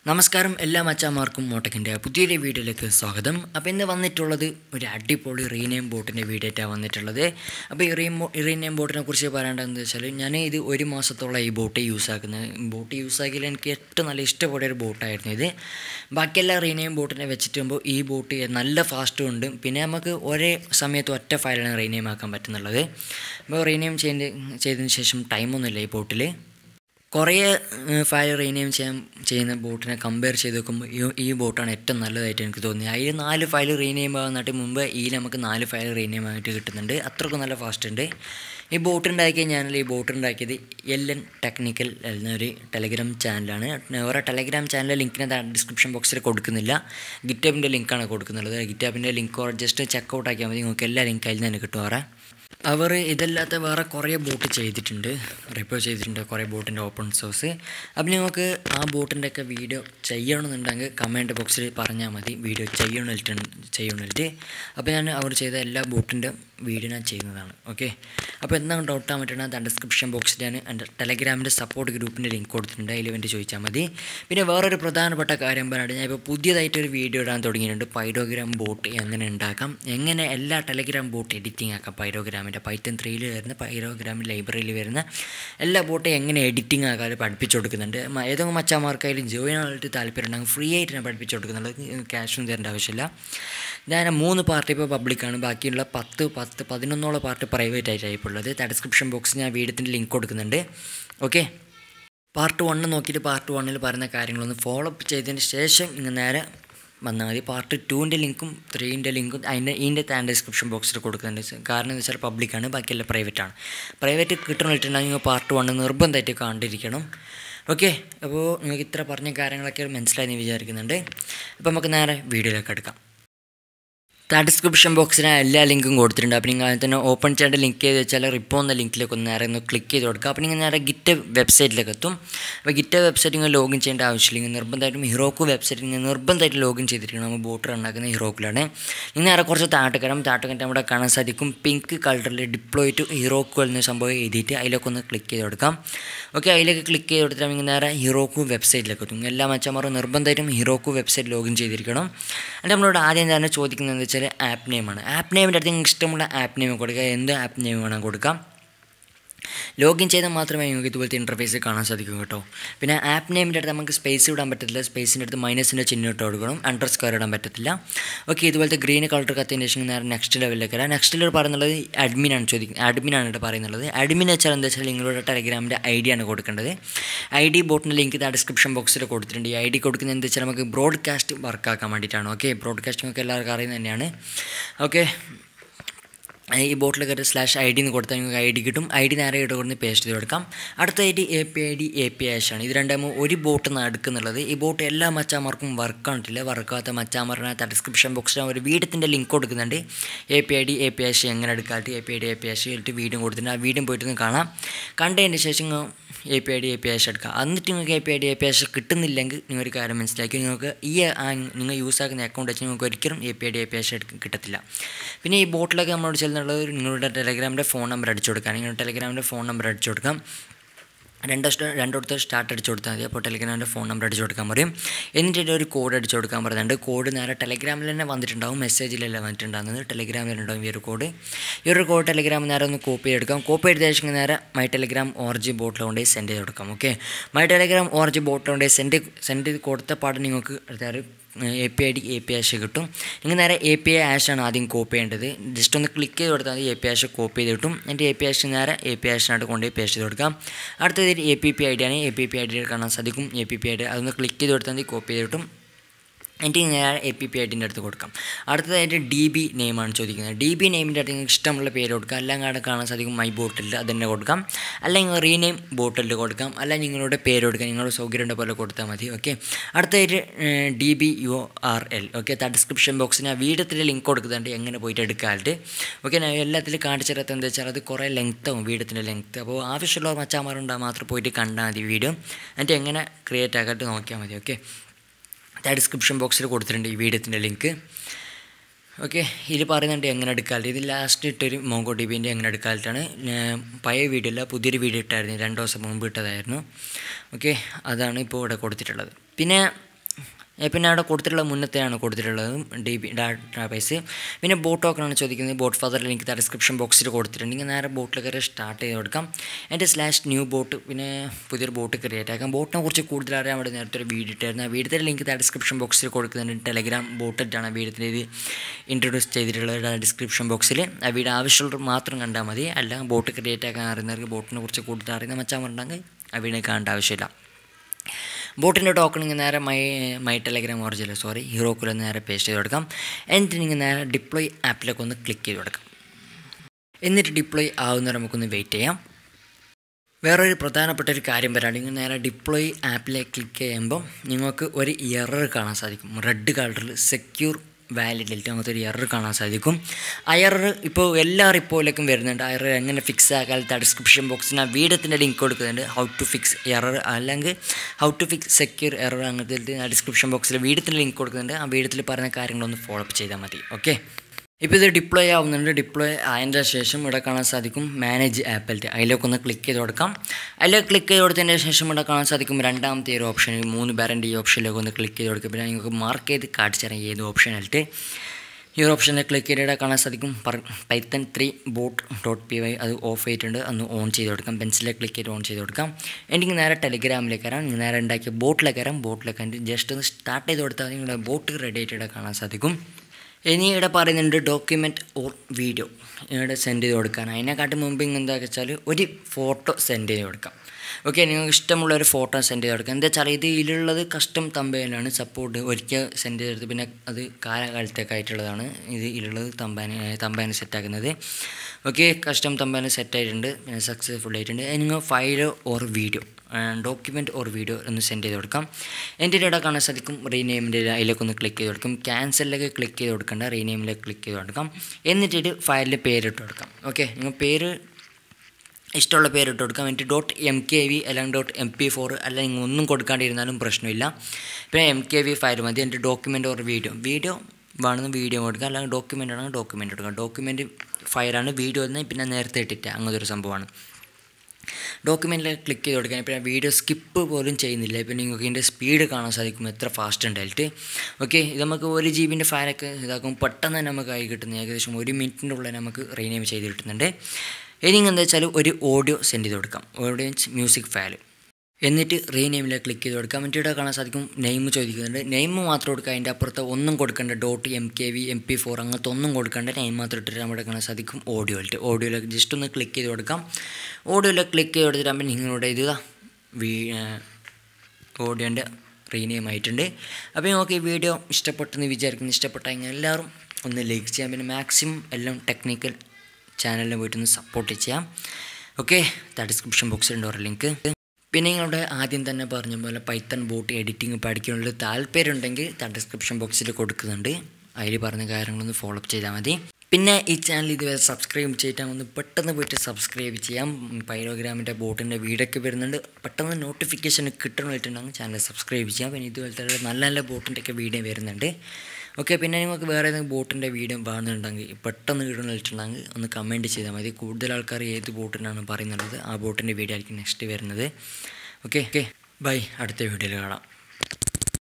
നമസ്കാരം എല്ലാ മച്ചാമാർക്കും മോട്ടക്കിൻ്റെ പുതിയൊരു വീഡിയോയിലേക്ക് സ്വാഗതം അപ്പോൾ ഇന്ന് വന്നിട്ടുള്ളത് ഒരു അടിപൊളി റീനെയിം ബോട്ടിൻ്റെ വീഡിയോ ആയിട്ടാണ് വന്നിട്ടുള്ളത് അപ്പോൾ ഈ റീം റീനെയിം ബോട്ടിനെ കുറിച്ച് പറയേണ്ടതെന്ന് വെച്ചാൽ ഞാൻ ഇത് ഒരു മാസത്തോളം ഈ ബോട്ട് യൂസ് ആക്കുന്നത് ബോട്ട് യൂസ് ആക്കിയാൽ എനിക്ക് ഏറ്റവും നല്ല ഇഷ്ടപ്പെട്ട ഒരു ബോട്ടായിരുന്നു ഇത് ബാക്കിയെല്ലാ റീനെയിം ബോട്ടിനെ വെച്ചിട്ടുമ്പോൾ ഈ ബോട്ട് നല്ല ഫാസ്റ്റും ഉണ്ട് പിന്നെ നമുക്ക് ഒരേ സമയത്ത് ഒറ്റ ഫയലാണ് റീനെയിം ആക്കാൻ പറ്റുന്നുള്ളത് അപ്പോൾ റീനെയിം ചെയ്ത് ചെയ്തതിന് ശേഷം ടൈമൊന്നുമില്ല ഈ ബോട്ടിൽ കുറേ ഫയൽ റീനെയിം ചെയ്യാൻ ചെയ്യുന്ന ബോട്ടിനെ കമ്പയർ ചെയ്ത് നോക്കുമ്പോൾ ഈ ഈ ബോട്ടാണ് ഏറ്റവും നല്ലതായിട്ട് എനിക്ക് തോന്നിയത് അതിൽ നാല് ഫയൽ റീനെയിം ആകുന്നിട്ട് മുമ്പ് ഈ നമുക്ക് നാല് ഫയൽ റീനെയിം ആയിട്ട് കിട്ടുന്നുണ്ട് അത്രയ്ക്കും നല്ല ഫാസ്റ്റ് ഉണ്ട് ഈ ബോട്ട് ഉണ്ടാക്കിയ ചാനൽ ഈ ബോട്ട് ഉണ്ടാക്കിയത് എൽ എൻ ടെക്നിക്കൽ എന്നൊരു ടെലഗ്രാം ചാനലാണ് വേറെ ടെലഗ്രാം ചാനൽ ലിങ്കിന് ഡിസ്ക്രിപ്ഷൻ ബോക്സിൽ കൊടുക്കുന്നില്ല ഗിറ്റാബിൻ്റെ ലിങ്കാണ് കൊടുക്കുന്നുള്ളത് ഗിറ്റാബിൻ്റെ ലിങ്ക് ജസ്റ്റ് ചെക്കൗട്ട് ആക്കിയാൽ മതി നിങ്ങൾക്ക് എല്ലാ ലിങ്ക് അതിൽ നിന്ന് കിട്ടും വേറെ അവർ ഇതല്ലാത്ത വേറെ കുറേ ബോട്ട് ചെയ്തിട്ടുണ്ട് റിപ്പയർ ചെയ്തിട്ടുണ്ട് കുറേ ബോട്ടിൻ്റെ ഓപ്പൺ സോഴ്സ് അപ്പം നിങ്ങൾക്ക് ആ ബോട്ടിൻ്റെ ഒക്കെ വീഡിയോ ചെയ്യണമെന്നുണ്ടെങ്കിൽ കമൻറ്റ് ബോക്സിൽ പറഞ്ഞാൽ മതി വീഡിയോ ചെയ്യണിട്ട് ചെയ്യണിട്ട് അപ്പോൾ ഞാൻ അവർ ചെയ്ത എല്ലാ ബോട്ടിൻ്റെ വീഡിയോ ഞാൻ ചെയ്യുന്നതാണ് ഓക്കെ അപ്പോൾ എന്താണ് ഡൗട്ട് ആകാൻ പറ്റുന്നത് ആ ഡിസ്ക്രിപ്ഷൻ ബോക്സിൽ ഞാൻ എൻ്റെ ടെലഗ്രാമിൻ്റെ സപ്പോർട്ട് ഗ്രൂപ്പിൻ്റെ ലിങ്ക് കൊടുത്തിട്ടുണ്ട് അതിൽ വേണ്ടി ചോദിച്ചാൽ മതി പിന്നെ വേറൊരു പ്രധാനപ്പെട്ട കാര്യം പറയാണ്ട് ഞാൻ ഇപ്പോൾ പുതിയതായിട്ടൊരു വീഡിയോ ഇടാൻ തുടങ്ങിയിട്ടുണ്ട് പൈരോഗ്രാം ബോട്ട് എങ്ങനെ ഉണ്ടാക്കാം എങ്ങനെ എല്ലാ ടെലഗ്രാം ബോട്ട് എഡിറ്റിംഗ് ആക്കാം പൈരോഗ്രാമിൻ്റെ പൈത്തൻ ത്രീയിൽ വരുന്ന പൈരോഗ്രാം ലൈബ്രറിയിൽ വരുന്ന എല്ലാ ബോട്ടും എങ്ങനെ എഡിറ്റിംഗ് ആക്കാൻ പഠിപ്പിച്ചു കൊടുക്കുന്നുണ്ട് മ- ഏതെങ്കിലും മച്ചാമാർക്കായാലും ജോയിൻ ആയിട്ട് താല്പര്യം ഉണ്ടെങ്കിൽ ഫ്രീ ആയിട്ട് ഞാൻ പഠിപ്പിച്ചു കൊടുക്കുന്നുണ്ട് ക്യാഷൊന്നും തരേണ്ട ആവശ്യമില്ല ഞാൻ മൂന്ന് പാർട്ടി ഇപ്പോൾ പബ്ലിക്കാണ് ബാക്കിയുള്ള പത്ത് പത്ത് പതിനൊന്നോളം പാർട്ടി പ്രൈവറ്റ് ആയിട്ടാണ് ഇപ്പോൾ ഉള്ളത് ഡിസ്ക്രിപ്ഷൻ ബോക്സിൽ ഞാൻ വീഡിയോത്തിൻ്റെ ലിങ്ക് കൊടുക്കുന്നുണ്ട് ഓക്കെ പാർട്ട് വണ്ണ് നോക്കിയിട്ട് പാർട്ട് വണ്ണിൽ പറയുന്ന കാര്യങ്ങളൊന്ന് ഫോളോ അപ്പ് ചെയ്തതിന് ശേഷം നിങ്ങൾ നേരെ വന്നാൽ മതി പാർട്ട് ടുവിൻ്റെ ലിങ്കും ത്രീൻ്റെ ലിങ്കും അതിൻ്റെ ഇതിൻ്റെ താൻ ഡിസ്ക്രിപ്ഷൻ ബോക്സിൽ കൊടുക്കുന്നുണ്ട് കാരണം എന്ന് വെച്ചാൽ പബ്ലിക്കാണ് ബാക്കിയെല്ലാം പ്രൈവറ്റ് ആണ് പ്രൈവറ്റ് കിട്ടണിട്ടുണ്ടെങ്കിൽ നിങ്ങൾ പാർട്ട് വണ്ണ് നിർബന്ധമായിട്ട് കണ്ടിരിക്കണം ഓക്കെ അപ്പോൾ നിങ്ങൾക്ക് ഇത്ര പറഞ്ഞ കാര്യങ്ങളൊക്കെ മനസ്സിലായി എന്ന് വിചാരിക്കുന്നുണ്ട് അപ്പോൾ നമുക്ക് നേരെ വീഡിയോയിലേക്ക് എടുക്കാം ആ ഡിസ്ക്രിപ്ഷൻ ബോക്സിന് എല്ലാ ലിങ്കും കൊടുത്തിട്ടുണ്ട് അപ്പോൾ നിങ്ങൾ അതിൽ തന്നെ ഓപ്പൺ ചെയ്യേണ്ട ലിങ്ക് ചെയ്ത് വെച്ചാൽ റിപ്പോ എന്ന ലിങ്കിലേക്ക് ഒന്ന് നേരെ ഒന്ന് ക്ലിക്ക് ചെയ്ത് കൊടുക്കുക അപ്പോൾ നിങ്ങൾ നേരെ ഗിറ്റ് വെബ്സൈറ്റിലേക്ക് എത്തും അപ്പോൾ ഗിറ്റ് വെബ്സൈറ്റ് നിങ്ങൾ ലോഗിൻ ചെയ്യേണ്ട ആവശ്യമില്ല നിങ്ങൾ നിർബന്ധമായിട്ടും ഹിറോക്ക് വെബ്സൈറ്റ് നിങ്ങൾ നിർബന്ധമായിട്ട് ലോഗിൻ ചെയ്തിരിക്കണം നമ്മൾ ബോട്ടർ ഉണ്ടാക്കുന്ന ഹിറോക്കിലാണ് നിങ്ങൾ നേരെ കുറച്ച് താട്ട് കയറാം താട്ട് കയറ്റാൻ അവിടെ കാണാൻ സാധിക്കും പിങ്ക് കളറിൽ ഡിപ്ലോയ് ടു ഹിറോക്കു എന്ന സംഭവം എഴുതിയിട്ട് അതിലേക്ക് ഒന്ന് ക്ലിക്ക് ചെയ്ത് കൊടുക്കാം ഓക്കെ അതിലേക്ക് ക്ലിക്ക് ചെയ്ത് കൊടുത്തിട്ട് നിങ്ങൾ നേരെ ഹിറോക്കു വെബ്സൈറ്റിലേക്ക് എത്തും എല്ലാ മച്ചന്മാരും നിർബന്ധമായിട്ടും ഹിറോക്കു വെബ്സൈറ്റ് ലോഗിൻ ചെയ്തിരിക്കണം എന്നിട്ട് നമ്മളോട് ആദ്യം തന്നെ ചോദിക്കുന്നത് എന്താ വെച്ചാൽ ആപ്പ് നെയിമാണ് ആപ്പ് നെയിമിൻ്റെ അടുത്ത് നിങ്ങൾക്ക് ഇഷ്ടമുള്ള ആപ്പ് നെയിം കൊടുക്കുക എന്ത് ആപ്പ് നെയിം വേണം കൊടുക്കാം ലോഗിൻ ചെയ്താൽ മാത്രമേ നിങ്ങൾക്ക് ഇതുപോലത്തെ ഇൻ്റർഫേസ് കാണാൻ സാധിക്കൂ കേട്ടോ പിന്നെ ആപ്പ് നെയിമിൻ്റെ അടുത്ത് നമുക്ക് സ്പേസ് ഇടാൻ പറ്റത്തില്ല സ്പേസിൻ്റെ അടുത്ത് മൈനസിൻ്റെ ചിഹ്നം ഇട്ട് കൊടുക്കണം അണ്ടർ സ്ക്വയർ ഇടാൻ പറ്റത്തില്ല ഓക്കെ ഇതുപോലത്തെ ഗ്രീൻ കളർ കത്തതിന് ശേഷം നേരെ നെക്സ്റ്റ് ലെവലിലേക്ക് വരാം നെക്സ്റ്റ് ലെവൽ പറയുന്നത് അഡ്മിനാണ് ചോദിക്കുന്നത് അഡ്മിനാണ് ഇവിടെ പറയുന്നത് അഡ്മിൻ വെച്ചാൽ എന്താ വെച്ചാൽ നിങ്ങളുടെ ടെലഗ്രാമിൻ്റെ ഐ ഡി ആണ് കൊടുക്കേണ്ടത് ഐ ഡി ബോട്ടിൻ്റെ ലിങ്ക് ആ ഡിസ്ക്രിപ്ഷൻ ബോക്സിൽ കൊടുത്തിട്ടുണ്ട് ഈ ഐ ഡി കൊടുക്കുന്നത് എന്താ വെച്ചാൽ നമുക്ക് ബ്രോഡ്കാസ്റ്റ് വർക്കാക്കാൻ വേണ്ടിയിട്ടാണ് ഓക്കെ ബ്രോഡ്കാസ്റ്റിംഗ് ഒക്കെ എല്ലാവർക്കും അറിയുന്നത് തന്നെയാണ് ഓക്കെ ഈ ബോട്ടിൽ കയറി സ്ലാഷ് ഐ ഡി എന്ന് കൊടുത്താൽ നിങ്ങൾക്ക് ഐ ഡി കിട്ടും ഐ ഡി നേരെ ഇട്ട് കൊടുത്ത് പേസ്റ്റ് ചെയ്ത് കൊടുക്കാം അടുത്ത I D A P I D A P hash ആണ് ഇത് രണ്ടാകുമ്പോൾ ഒരു ബോട്ട് നിന്ന് എടുക്കുന്നുള്ളത് ഈ ബോട്ട് എല്ലാ മച്ചാമാർക്കും വർക്ക് ആണിട്ടില്ല വർക്കാത്ത മച്ചാമാറിനകത്ത് ഡിസ്ക്രിപ്ഷൻ ബോക്സിൽ ഒരു വീഡിയോത്തിൻ്റെ ലിങ്ക് കൊടുക്കുന്നുണ്ട് A P I D A P hash എങ്ങനെ എടുക്കാട്ട് A P I D A P hash ഇട്ട് വീഡിയോ കൊടുത്തിട്ടുണ്ട് ആ വീഡിയോ പോയിട്ട് ഒന്ന് കാണാം കണ്ടതിന് ശേഷം A P I D A P hash എടുക്കുക എന്നിട്ട് നിങ്ങൾക്ക് A P I D A P hash കിട്ടുന്നില്ലെങ്കിൽ നിങ്ങൾ ഒരു കാര്യം മനസ്സിലാക്കി നിങ്ങൾക്ക് ഈ ആ നിങ്ങൾ യൂസ് ആക്കുന്ന അക്കൗണ്ട് വെച്ച് നിങ്ങൾക്ക് ഒരിക്കലും A P I D A P hash കിട്ടത്തില്ല പിന്നെ ഈ ബോട്ടിലൊക്കെ നമ്മളോട് ചെല്ലുന്നുള്ളത് നിങ്ങളുടെ ടെലഗ്രാമിൻ്റെ ഫോൺ നമ്പർ അടിച്ചു കൊടുക്കുക നിങ്ങളുടെ ടെലഗ്രാമിൻ്റെ ഫോൺ നമ്പർ അടിച്ചു കൊടുക്കാം രണ്ട് സ്റ്റ രണ്ടിടത്ത് സ്റ്റാർട്ട് അടിച്ചു കൊടുത്താൽ മതി അപ്പോൾ ടെലഗ്രാമിൻ്റെ ഫോൺ നമ്പർ അടിച്ചു കൊടുക്കാൻ പറയും എന്നിട്ട് ഒരു കോഡ് അടിച്ചു കൊടുക്കാൻ പറയുന്നുണ്ട് കോഡ് നേരെ ടെലഗ്രാമിൽ തന്നെ വന്നിട്ടുണ്ടാവും മെസ്സേജിലല്ല വന്നിട്ടുണ്ടാകുന്നത് ടെലഗ്രാമിലുണ്ടാവും ഈ ഒരു കോഡ് ഈ ഒരു കോഡ് ടെലഗ്രാം നേരെ ഒന്ന് കോപ്പി ചെയ്തെടുക്കാം കോപ്പി ചെയ്ത ശേഷം നേരെ മൈ ടെലഗ്രാം ഓർജി ബോട്ടിൽ കൊണ്ട് സെൻഡ് ചെയ്ത് കൊടുക്കാം ഓക്കെ മൈ ടെലഗ്രാം ഓർജി ബോട്ടിൽ കൊണ്ട് സെൻഡ് സെൻഡ് ചെയ്ത് കൊടുത്ത പാട് നിങ്ങൾക്ക് അതായത് A P I D A P hash കിട്ടും നിങ്ങൾ നേരെ എ പി ഐ ആഷാണ് ആദ്യം കോപ്പി ചെയ്യേണ്ടത് ജസ്റ്റ് ഒന്ന് ക്ലിക്ക് ചെയ്ത് കൊടുത്താൽ മതി എ പി ആഷ് കോപ്പി ചെയ്ത് കിട്ടും എന്നിട്ട് എ പി ആഷ് നേരെ എ പി ആഷിനായിട്ട് കൊണ്ടുപോയി പേസ്റ്റ് ചെയ്ത് കൊടുക്കാം അടുത്തത് A P P I D ആണ് A P P I D കാണാൻ സാധിക്കും A P P I D അതൊന്ന് ക്ലിക്ക് ചെയ്ത് കൊടുത്താൽ മതി കോപ്പി ചെയ്ത് കിട്ടും എന്നിട്ട് ഞാൻ എ പി പി ഐഡിൻ്റെ അടുത്ത് കൊടുക്കാം അടുത്തതായിട്ട് ഡി ബി നെയിമാണ് ചോദിക്കുന്നത് ഡി ബി നെയിമിൻ്റെ അടുത്ത് നിങ്ങൾക്ക് ഇഷ്ടമുള്ള പേര് കൊടുക്കാം എല്ലാം കാണാൻ കാണാൻ സാധിക്കും മൈ ബോട്ടിൽ അത് തന്നെ കൊടുക്കാം അല്ലെങ്കിൽ റീനെയിം ബോട്ടിൽ കൊടുക്കാം അല്ല നിങ്ങളുടെ പേര് കൊടുക്കാം നിങ്ങളുടെ സൗകര്യം പോലെ കൊടുത്താൽ മതി ഓക്കെ അടുത്തതായിട്ട് D B U R L okay ആ ഡിസ്ക്രിപ്ഷൻ ബോക്സിന് ആ വീഡിയോത്തിൽ ലിങ്ക് കൊടുക്കുന്നുണ്ട് എങ്ങനെ പോയിട്ട് എടുക്കാറുണ്ട് ഓക്കെ ഞാൻ എല്ലാത്തിലും കാണിച്ചു തരാത്ത എന്താ വെച്ചാൽ അത് കുറേ ലെങ്ത് ആവും വീഡിയോത്തിൻ്റെ ലെങ്ത് അപ്പോൾ ആവശ്യമുള്ള മച്ചാമാരുണ്ടാകും മാത്രം പോയിട്ട് കണ്ടാൽ മതി വീഡിയോ എന്നിട്ട് എങ്ങനെ ക്രിയേറ്റ് ആക്കാട്ട് നോക്കിയാൽ മതി ഓക്കെ ആ ഡിസ്ക്രിപ്ഷൻ ബോക്സിൽ കൊടുത്തിട്ടുണ്ട് ഈ വീഡിയോത്തിൻ്റെ ലിങ്ക് ഓക്കെ ഇതിൽ പറയുന്നുണ്ട് എങ്ങനെ എടുക്കാറുണ്ട് ഇത് ലാസ്റ്റ് ഇട്ടൊരു മോങ്കോ ടി ബിൻ്റെ എങ്ങനെ എടുക്കാറിട്ടാണ് പഴയ വീഡിയോ അല്ല പുതിയൊരു വീഡിയോ ഇട്ടായിരുന്നു രണ്ട് ദിവസം മുമ്പ് ഇട്ടതായിരുന്നു ഓക്കെ അതാണ് ഇപ്പോൾ ഇവിടെ കൊടുത്തിട്ടുള്ളത് പിന്നെ ഏ, പിന്നെ അവിടെ കൊടുത്തിട്ടുള്ള മുന്നത്തെയാണ് കൊടുത്തിട്ടുള്ളത് ഡി ബി ഡാറ്റാബേസ് പിന്നെ ബോട്ട് ടോക്കണാണ് ചോദിക്കുന്നത് ബോട്ട് ഫാദർ ലിങ്ക് ഡിസ്ക്രിപ്ഷൻ ബോക്സിൽ കൊടുത്തിട്ടുണ്ടെങ്കിൽ നേരെ ബോട്ടിൽ കയറി സ്റ്റാർട്ട് ചെയ്ത് കൊടുക്കാം എൻ്റെ സ്ലാഷ് ന്യൂ ബോട്ട് പിന്നെ പുതിയൊരു ബോട്ട് ക്രിയേറ്റ് ആക്കാം ബോട്ടിനെ കുറിച്ച് കൂടുതൽ അറിയാൻ വേണ്ടി നേരത്തെ ഒരു വീഡിയോ ഇട്ടായിരുന്നു ആ വീഡിയോയുടെ ലിങ്ക് ഡിസ്ക്രിപ്ഷൻ ബോക്സിൽ കൊടുക്കുന്നുണ്ട് ടെലഗ്രാം ബോട്ടിട്ടാണ് വീഡിയോത്തിൽ ഇത് ഇൻട്രൊഡ്യൂസ് ചെയ്തിട്ടുള്ളത് ഡിസ്ക്രിപ്ഷൻ ബോക്സിൽ ആ വീഡിയോ ആവശ്യമുള്ളവർ മാത്രം കണ്ടാൽ മതി അല്ല ബോട്ട് ക്രിയേറ്റ് ആക്കാൻ അറിയുന്നവർക്ക് ബോട്ടിനെ കുറിച്ച് കൂടുതൽ അറിയുന്ന മച്ചാൻ ഉണ്ടെങ്കിൽ ആ വീഡിയോ കാണേണ്ട ആവശ്യമില്ല ബോട്ടിൻ്റെ ടോക്കൺ ഇങ്ങനെ നേരെ my my Telegram original sorry ഹീറോക്കുള്ള നേരെ പേസ്റ്റ് ചെയ്ത് കൊടുക്കാം എന്നിട്ട് നിങ്ങൾ നേരെ ഡിപ്ലോയ് ആപ്പിലേക്ക് ഒന്ന് ക്ലിക്ക് ചെയ്ത് കൊടുക്കാം എന്നിട്ട് ഡിപ്ലോയ് ആവുന്നവരെ നമുക്കൊന്ന് വെയിറ്റ് ചെയ്യാം വേറൊരു പ്രധാനപ്പെട്ട ഒരു കാര്യം വരാണ് നിങ്ങൾ നേരെ ഡിപ്ലോയ് ആപ്പിലേക്ക് ക്ലിക്ക് ചെയ്യുമ്പം നിങ്ങൾക്ക് ഒരു എറർ കാണാൻ സാധിക്കും റെഡ് കളറിൽ സെക്യൂർ വാലിഡിറ്റി അങ്ങനത്തെ ഒരു എറർ കാണാൻ സാധിക്കും ആ എറർ ഇപ്പോൾ എല്ലാ റിപ്പോയിലേക്കും വരുന്നുണ്ട് ആ എറർ എങ്ങനെ ഫിക്സ് ആക്കാത്ത ഡിസ്ക്രിപ്ഷൻ ബോക്സിന് ആ വീഡിയോത്തിൻ്റെ ലിങ്ക് കൊടുക്കുന്നുണ്ട് ഹൗ ടു ഫിക്സ് എറർ അല്ലെങ്കിൽ how to fix secure error അങ്ങനത്തെ ആ ഡിസ്ക്രിപ്ഷൻ ബോക്സിൽ വീഡിയോത്തിൻ്റെ ലിങ്ക് കൊടുക്കുന്നുണ്ട് ആ വീഡിയോത്തിൽ പറഞ്ഞ കാര്യങ്ങളൊന്ന് ഫോളോ അപ്പ് ചെയ്താൽ മതി ഓക്കെ ഇപ്പോൾ ഇത് ഡിപ്ലോയ് ആവുന്നുണ്ട് ഡിപ്ലോയ് ആയതിൻ്റെ ശേഷം ഇവിടെ കാണാൻ സാധിക്കും മാനേജ് ആപ്പിലിറ്റി അതിലേക്ക് ഒന്ന് ക്ലിക്ക് ചെയ്ത് കൊടുക്കാം അതിലേക്ക് ക്ലിക്ക് ചെയ്ത് കൊടുത്തതിന് ശേഷം ഇവിടെ കാണാൻ സാധിക്കും രണ്ടാമത്തെ ഒരു ഓപ്ഷൻ മൂന്ന് ബാരൻ്റെ ഈ ഓപ്ഷനിലേക്ക് ഒന്ന് ക്ലിക്ക് ചെയ്ത് കൊടുക്കുക പിന്നെ നിങ്ങൾക്ക് മാർക്ക് ചെയ്ത് കാണിച്ചു തരാം ഏത് ഓപ്ഷനായിട്ട് ഈ ഒരു ഓപ്ഷനിൽ ക്ലിക്ക് ചെയ്തിട്ട് കാണാൻ സാധിക്കും Python three bot dot P Y അത് ഓഫ് ചെയ്തിട്ടുണ്ട് ഒന്ന് ഓൺ ചെയ്ത് കൊടുക്കാം പെൻസിലേക്ക് ക്ലിക്ക് ചെയ്ത് ഓൺ ചെയ്ത് കൊടുക്കാം എനിക്ക് നേരെ ടെലിഗ്രാമിലേക്ക് വരാം നിങ്ങൾ നേരെ ഉണ്ടാക്കിയ ബോട്ടിലേക്ക് വരാം ബോട്ടിലേക്ക് കണ്ടിട്ട് ജസ്റ്റ് ഒന്ന് സ്റ്റാർട്ട് ചെയ്ത് കൊടുത്താൽ നിങ്ങളുടെ ബോട്ട് റെഡി ആയിട്ട് കാണാൻ സാധിക്കും ഇനി ഇവിടെ പറയുന്നുണ്ട് ഡോക്യുമെൻറ്റ് ഓർ വീഡിയോ ഇവിടെ സെൻഡ് ചെയ്ത് കൊടുക്കാൻ അതിനെക്കാട്ടും മുമ്പ് ഇങ്ങനെ എന്താ വെച്ചാൽ ഒരു ഫോട്ടോ സെൻഡ് ചെയ്ത് കൊടുക്കാം ഓക്കെ നിങ്ങൾക്ക് ഇഷ്ടമുള്ള ഒരു ഫോട്ടോ സെൻഡ് ചെയ്ത് കൊടുക്കാം എന്താ വെച്ചാൽ ഇത് ഇതിലുള്ളത് കസ്റ്റം തമ്പയിലാണ് സപ്പോർട്ട് ഒരിക്കൽ സെൻഡ് ചെയ്തെടുത്ത് പിന്നെ അത് കാലകാലത്തേക്ക് ആയിട്ടുള്ളതാണ് ഇത് ഇതിലുള്ളത് തമ്പാന് തമ്പാന് സെറ്റാക്കുന്നത് ഓക്കെ കസ്റ്റം തമ്പാന് സെറ്റായിട്ടുണ്ട് പിന്നെ സക്സസ്ഫുൾ ആയിട്ടുണ്ട് നിങ്ങൾ ഫയലോ or video document or video ഒന്ന് സെൻഡ് ചെയ്ത് കൊടുക്കാം എൻ്റെ ഇവിടെ കാണാൻ സാധിക്കും റീനെയിമിൻ്റെ അതിലേക്ക് ഒന്ന് ക്ലിക്ക് ചെയ്ത് കൊടുക്കും ക്യാൻസലിലേക്ക് ക്ലിക്ക് ചെയ്ത് കൊടുക്കേണ്ട റീനെയിമിലേക്ക് ക്ലിക്ക് ചെയ്ത് കൊടുക്കാം എന്നിട്ട് ഫയലിൽ പേരിട്ട് കൊടുക്കാം ഓക്കെ നിങ്ങൾ പേര് ഇഷ്ടമുള്ള പേര് ഇട്ട് കൊടുക്കാം എന്നിട്ട് ഡോട്ട് എം കെ വി അല്ലെങ്കിൽ ഡോട്ട് എം പി ഫോർ അല്ലെങ്കിൽ ഒന്നും കൊടുക്കാണ്ടിരുന്നാലും പ്രശ്നമില്ല പിന്നെ എം കെ വി ഫയൽ മതി എന്നിട്ട് ഡോക്യുമെൻ്റ് ഓർ വീഡിയോ വീഡിയോ വേണമെന്ന് വീഡിയോ കൊടുക്കുക അല്ലെങ്കിൽ ഡോക്യുമെൻ്റ് ആണെങ്കിൽ ഡോക്യുമെൻ്റ് എടുക്കാം ഡോക്യുമെൻ്റ് ഫയലാണ് വീഡിയോ എന്ന് പിന്നെ നേരത്തെ ഇട്ടിട്ട് അങ്ങനത്തെ ഒരു സംഭവമാണ് ഡോക്യുമെൻറ്റിൽ ക്ലിക്ക് ചെയ്ത് കൊടുക്കാൻ പിന്നെ വീഡിയോ സ്കിപ്പ് പോലും ചെയ്യുന്നില്ല ഇപ്പം നിങ്ങൾക്ക് ഇതിൻ്റെ സ്പീഡ് കാണാൻ സാധിക്കും എത്ര ഫാസ്റ്റ് ഉണ്ടായിട്ട് ഓക്കെ ഇത് നമുക്ക് ഒരു ജി ബിൻ്റെ ഫയലൊക്കെ ഇതാക്കും പെട്ടെന്ന് തന്നെ നമുക്ക് ആയി കിട്ടുന്നത് ഏകദേശം ഒരു മിനിറ്റിൻ്റെ ഉള്ളിൽ നമുക്ക് റീനെയിം ചെയ്ത് കിട്ടുന്നുണ്ട് ഇനി എന്താ വെച്ചാൽ ഒരു ഓഡിയോ സെൻഡ് ചെയ്ത് കൊടുക്കാം ഓഡിയോ മ്യൂസിക് ഫയൽ എന്നിട്ട് റീനെയിമിലേക്ക് ക്ലിക്ക് ചെയ്ത് കൊടുക്കാം എന്നിട്ട് ഇവിടെ കാണാൻ സാധിക്കും നെയിം ചോദിക്കുന്നുണ്ട് നെയിം മാത്രം കൊടുക്കുക അതിൻ്റെ അപ്പുറത്ത് ഒന്നും കൊടുക്കേണ്ട dot M K V M P four അങ്ങനത്തെ ഒന്നും കൊടുക്കേണ്ട നെയിം മാത്രം ഇട്ടിട്ട് നമ്മുടെ കാണാൻ സാധിക്കും ഓഡിയോയിലിട്ട് ഓഡിയോയിലേക്ക് ജസ്റ്റ് ഒന്ന് ക്ലിക്ക് ചെയ്ത് കൊടുക്കാം ഓഡിയോയിലേക്ക് ക്ലിക്ക് ചെയ്ത് കൊടുത്തിട്ടാകുമ്പോൾ നിങ്ങളുടെ ഇത് വീ ഓഡിയോൻ്റെ റീനെയിം ആയിട്ടുണ്ട് അപ്പോൾ നിങ്ങൾക്ക് ഈ വീഡിയോ ഇഷ്ടപ്പെട്ടെന്ന് വിചാരിക്കുന്നു ഇഷ്ടപ്പെട്ടെങ്കിൽ എല്ലാവരും ഒന്ന് ലൈക്ക് ചെയ്യാം പിന്നെ മാക്സിമം എല്ലാം ടെക്നിക്കൽ ചാനലിൽ പോയിട്ടൊന്ന് സപ്പോർട്ട് ചെയ്യാം ഓക്കെ ഡിസ്ക്രിപ്ഷൻ ബോക്സിലുണ്ട് ഒരു ലിങ്ക് പിന്നെ നിങ്ങളുടെ ആദ്യം തന്നെ പറഞ്ഞ പോലെ പൈത്തൺ ബോട്ട് എഡിറ്റിംഗ് പഠിക്കാനുള്ള താല്പര്യമുണ്ടെങ്കിൽ ഡിസ്ക്രിപ്ഷൻ ബോക്സിൽ കൊടുക്കുന്നുണ്ട് അതിൽ പറഞ്ഞ കാര്യങ്ങളൊന്ന് ഫോളോ അപ്പ് ചെയ്താൽ മതി പിന്നെ ഈ ചാനൽ ഇതുവരെ സബ്സ്ക്രൈബ് ചെയ്തിട്ടാൽ ഒന്ന് പെട്ടെന്ന് പോയിട്ട് സബ്സ്ക്രൈബ് ചെയ്യാം പൈരോഗ്രാമിൻ്റെ ബോട്ടിൻ്റെ വീടൊക്കെ വരുന്നുണ്ട് പെട്ടെന്ന് നോട്ടിഫിക്കേഷൻ കിട്ടണമായിട്ടുണ്ടെങ്കിൽ ചാനൽ സബ്സ്ക്രൈബ് ചെയ്യാം പിന്നെ ഇതുപോലത്തെ നല്ല നല്ല ബോട്ടിൻ്റെ ഒക്കെ വീഡിയോ വരുന്നുണ്ട് ഓക്കെ പിന്നെ നിങ്ങൾക്ക് വേറെ ഏതെങ്കിലും ബോട്ടിൻ്റെ വീഡിയോ കാണുന്നുണ്ടെങ്കിൽ പെട്ടെന്ന് കിട്ടണമെന്നുണ്ടെങ്കിൽ ഒന്ന് കമൻറ്റ് ചെയ്താൽ മതി കൂടുതൽ ആൾക്കാർ ഏത് ബോട്ടിനാണ് പറയുന്നുള്ളത് ആ ബോട്ടിൻ്റെ വീഡിയോ ആയിരിക്കും നെക്സ്റ്റ് വരുന്നത് ഓക്കെ ഓക്കെ ബൈ അടുത്ത വീഡിയോയിൽ കാണാം